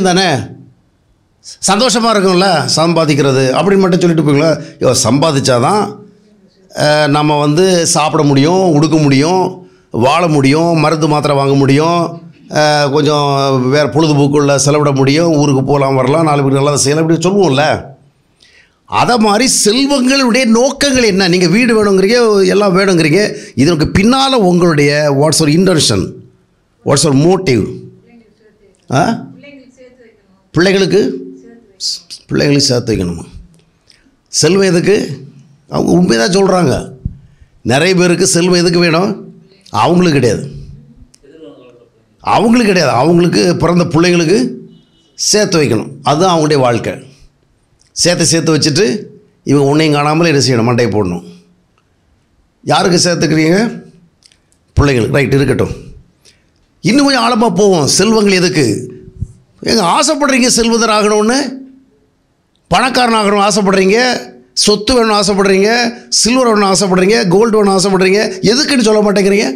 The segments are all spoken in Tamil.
விஷயம் தானே சந்தோஷமாக இருக்கும்ல சம்பாதிக்கிறது அப்படின்னு மட்டும் சொல்லிட்டு போய்ங்களா ஐயோ சம்பாதிச்சாதான் அஹ், நம்ம வந்து சாப்பிட முடியும் உடுக்க முடியும் வாழ முடியும் மருந்து மாத்திரை வாங்க முடியும் அஹ், கொஞ்சம் வேறு பொழுதுபோக்குள்ள செலவிட முடியும் ஊருக்கு போகலாம் வரலாம் நாலு பேர் நல்லா செய்யலாம் இப்படி சொல்லுவோம்ல அதை மாதிரி செல்வங்களுடைய நோக்கங்கள் என்ன நீங்கள் வீடு வேணுங்கிறீங்க எல்லாம் வேணுங்கிறீங்க இதற்கு பின்னால் உங்களுடைய what's your intention what's your motive ஆ பிள்ளைகளுக்கு பிள்ளைகளுக்கு சேர்த்து வைக்கணுமா செல்வம் எதுக்கு அவங்க உண்மைதான் சொல்கிறாங்க நிறைய பேருக்கு செல்வம் எதுக்கு வேணும் அவங்களுக்கு கிடையாது அவங்களுக்கு கிடையாது அவங்களுக்கு பிறந்த பிள்ளைங்களுக்கு சேர்த்து வைக்கணும் அதுதான் அவங்களுடைய வாழ்க்கை சேர்த்து சேர்த்து வச்சுட்டு இவங்க ஒன்றையும் காணாமல் என்ன செய்யணும் மண்டையை போடணும் யாருக்கு சேர்த்துக்கிறீங்க பிள்ளைங்களுக்கு ரைட் இருக்கட்டும் இன்னும் கொஞ்சம் ஆழமாக போவோம் செல்வங்கள் எதுக்கு ஏங்க ஆசைப்படுறீங்க செல்வந்தர் ஆகணும்னு பணக்காரன் ஆகணும் ஆசைப்படுறீங்க சொத்து வேணும் ஆசைப்படுறீங்க சில்வர் வேணும் ஆசைப்படுறீங்க கோல்டு வேணும் ஆசைப்படுறீங்க எதுக்குன்னு சொல்ல மாட்டேங்கிறீங்க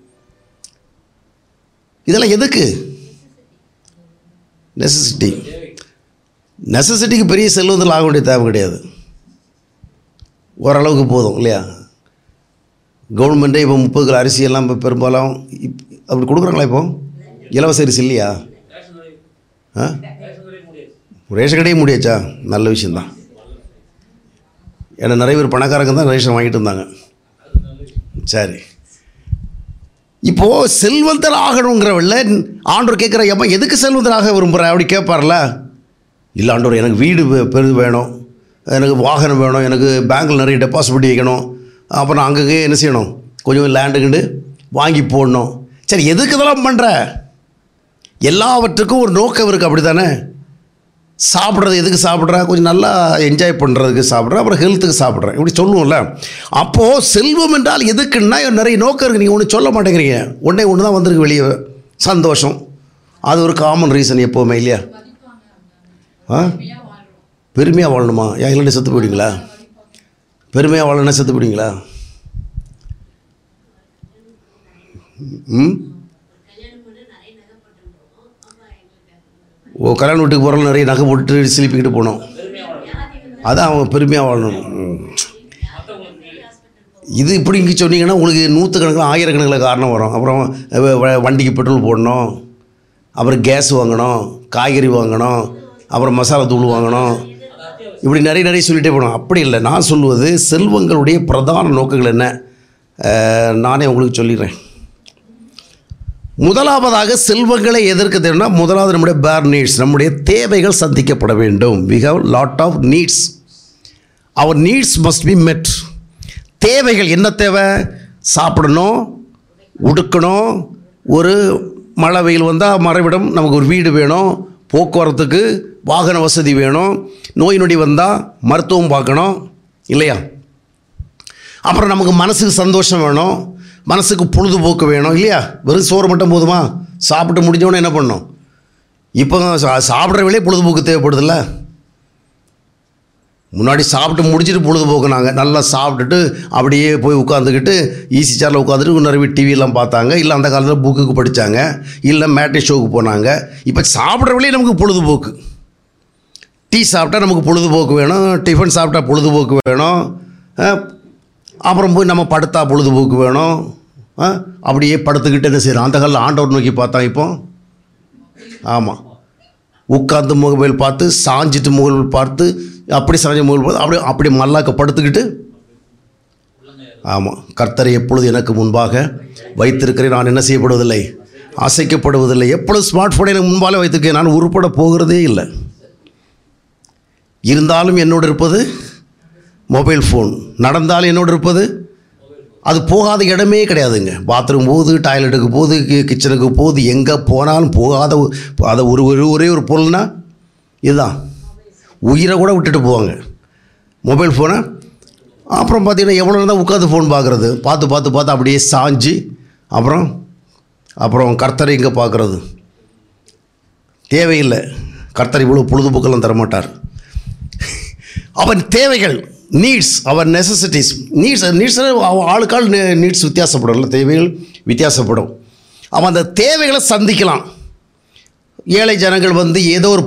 இதெல்லாம் எதுக்கு நெசசிட்டி நெசசிட்டிக்கு பெரிய செல்வத்தில் ஆக வேண்டிய தேவை கிடையாது ஓரளவுக்கு போதும் இல்லையா கவர்மெண்ட்டே இப்போ முப்பது கிலோ அரிசி எல்லாம் இப்போ பெரும்பாலும் இப் அப்படி கொடுக்குறாங்களா இப்போ இலவச அரிசி இல்லையா ஆ ரேஷன் கடையே முடியாச்சா நல்ல விஷயந்தான் ஏன்னா நிறைய பேர் பணக்காரங்க தான் ரேஷன் வாங்கிட்டு இருந்தாங்க சரி இப்போது செல்வந்தர் ஆகணுங்கிறவள்ள ஆண்டவர் கேட்குற ஏப்பா எதுக்கு செல்வந்தராக விரும்புகிற அப்படி கேட்பார்ல இல்லை ஆண்டவர் எனக்கு வீடு வே- பெரிது வேணும் எனக்கு வாகனம் வேணும் எனக்கு பேங்க்கில் நிறைய டெபாசிட் பண்ணி வைக்கணும் அப்புறம் அங்கங்கே என்ன செய்யணும் கொஞ்சம் லேண்டு கிண்டு வாங்கி போடணும் சரி எதுக்கு இதெல்லாம் பண்ணுற எல்லாவற்றுக்கும் ஒரு நோக்கம் இருக்குது அப்படி தானே சாப்பிட்றது எதுக்கு சாப்பிட்ற கொஞ்சம் நல்லா என்ஜாய் பண்ணுறதுக்கு சாப்பிட்றேன் அப்புறம் ஹெல்த்துக்கு சாப்பிட்றேன் இப்படி சொல்லுவோம்ல அப்போது செல்வம் என்றால் எதுக்குன்னா நிறைய நோக்கம் இருக்குது நீங்கள் ஒன்று சொல்ல மாட்டேங்கிறீங்க ஒன்றே ஒன்று தான் வந்திருக்கு வெளியே சந்தோஷம் அது ஒரு காமன் ரீசன் எப்போவுமே இல்லையா ஆ பெருமையாக வாழணுமா ஏன் இல்லைன்னு செத்து போயிடுங்களா பெருமையாக வாழணும்னா செத்து போயிடுங்களா ம் ஓ கல்யாண வீட்டுக்கு போகிறவங்க நிறைய நகை போட்டு சிலிப்பிக்கிட்டு போனோம் அதான் அவங்க பெருமையாக வாழணும் ம். இது இப்படி இங்கே சொன்னீங்கன்னா உங்களுக்கு நூற்றுக்கணக்கில் ஆயிரக்கணக்கில் காரணம் வரும் அப்புறம் வ- வ- வண்டிக்கு பெட்ரோல் போடணும் அப்புறம் கேஸ் வாங்கணும் காய்கறி வாங்கணும் அப்புறம் மசாலா தூள் வாங்கணும் இப்படி நிறைய நிறைய சொல்லிகிட்டே போகணும் அப்படி இல்லை நான் சொல்லுவது செல்வங்களுடைய பிரதான நோக்கங்கள் என்ன அஹ், நானே உங்களுக்கு சொல்லிடுறேன் முதலாவதாக செல்வங்களை எதற்கு தேவைன்னா முதலாவது நம்முடைய பேர் நீட்ஸ் நம்முடைய தேவைகள் சந்திக்கப்பட வேண்டும் we have lot of needs our needs must be met தேவைகள் என்ன தேவை சாப்பிடணும் உடுக்கணும் ஒரு மழை வெயில் வந்தால் மறைவிடம் நமக்கு ஒரு வீடு வேணும் போக்குவரத்துக்கு வாகன வசதி வேணும் நோய் நொடி வந்தால் மருத்துவம் பார்க்கணும் இல்லையா அப்புறம் நமக்கு மனசுக்கு சந்தோஷம் வேணும் மனசுக்கு பொழுதுபோக்கு வேணும் இல்லையா வெறும் சோறு மட்டும் போதுமா சாப்பிட்டு முடிஞ்சவொடனே என்ன பண்ணணும் இப்போ சா- சாப்பிட்ற வேலையே பொழுதுபோக்கு தேவைப்படுதில்ல முன்னாடி சாப்பிட்டு முடிச்சுட்டு பொழுதுபோக்குனாங்க நல்லா சாப்பிட்டுட்டு அப்படியே போய் உட்காந்துக்கிட்டு ஈசி சேரில் உட்காந்துட்டு நிறைய டிவியெல்லாம் பார்த்தாங்க இல்லை அந்த காலத்தில் புக்குக்கு படித்தாங்க இல்லை மேட்னி ஷோவுக்கு போனாங்க இப்போ சாப்பிட்ற வேலையே நமக்கு பொழுதுபோக்கு டீ சாப்பிட்டா நமக்கு பொழுதுபோக்கு வேணும் டிஃபன் சாப்பிட்டா பொழுதுபோக்கு வேணும் அஹ், அப்புறம் போய் நம்ம படுத்தா பொழுதுபோக்கு வேணும் அஹ், அப்படியே படுத்துக்கிட்டு என்ன செய்கிறோம் அந்த காலில் ஆண்டவர் நோக்கி பார்த்தா இப்போ ஆமாம் உட்காந்து மொபைல் பார்த்து சாஞ்சிட்டு மொபைல் பார்த்து அப்படி சாஞ்ச மொபைல் பார்த்து அப்படி அப்படி மல்லாக்க படுத்துக்கிட்டு ஆமாம் கர்த்தரை எப்பொழுது எனக்கு முன்பாக வைத்திருக்கிறேன் நான் என்ன செய்யப்படுவதில்லை அசைக்கப்படுவதில்லை எப்பொழுது ஸ்மார்ட் ஃபோனை எனக்கு முன்பாலே வைத்திருக்கேன் நான் உருப்பட போகிறதே இல்லை இருந்தாலும் என்னோடு இருப்பது மொபைல் ஃபோன் நடந்தாலும் என்னோடு இருப்பது அது போகாத இடமே கிடையாதுங்க பாத்ரூம் போகுது டாய்லெட்டுக்கு போகுது கி- கிச்சனுக்கு போகுது எங்கே போனாலும் போகாத ஒ- அதை ஒரு ஒரு ஒரே ஒரு பொருள்னா இதுதான் உயிரை கூட விட்டுட்டு போவாங்க மொபைல் ஃபோனை அப்புறம் பார்த்தீங்கன்னா எவ்வளோ தான் உட்காந்து ஃபோன் பார்க்குறது பார்த்து பார்த்து பார்த்து அப்படியே சாஞ்சு அப்புறம் அப்புறம் கர்த்தரை இங்கே பார்க்குறது தேவையில்லை கர்த்தர் இவ்வளோ பொழுதுபோக்கெல்லாம் தரமாட்டார் அவன் தேவைகள் needs our necessities needs needs ஆளுக்கால் நீட்ஸ் வித்தியாசப்படும்ல தேவைகள் வித்தியாசப்படும் அவன் அந்த தேவைகளை சந்திக்கலாம் ஏழை ஜனங்கள் வந்து ஏதோ ஒரு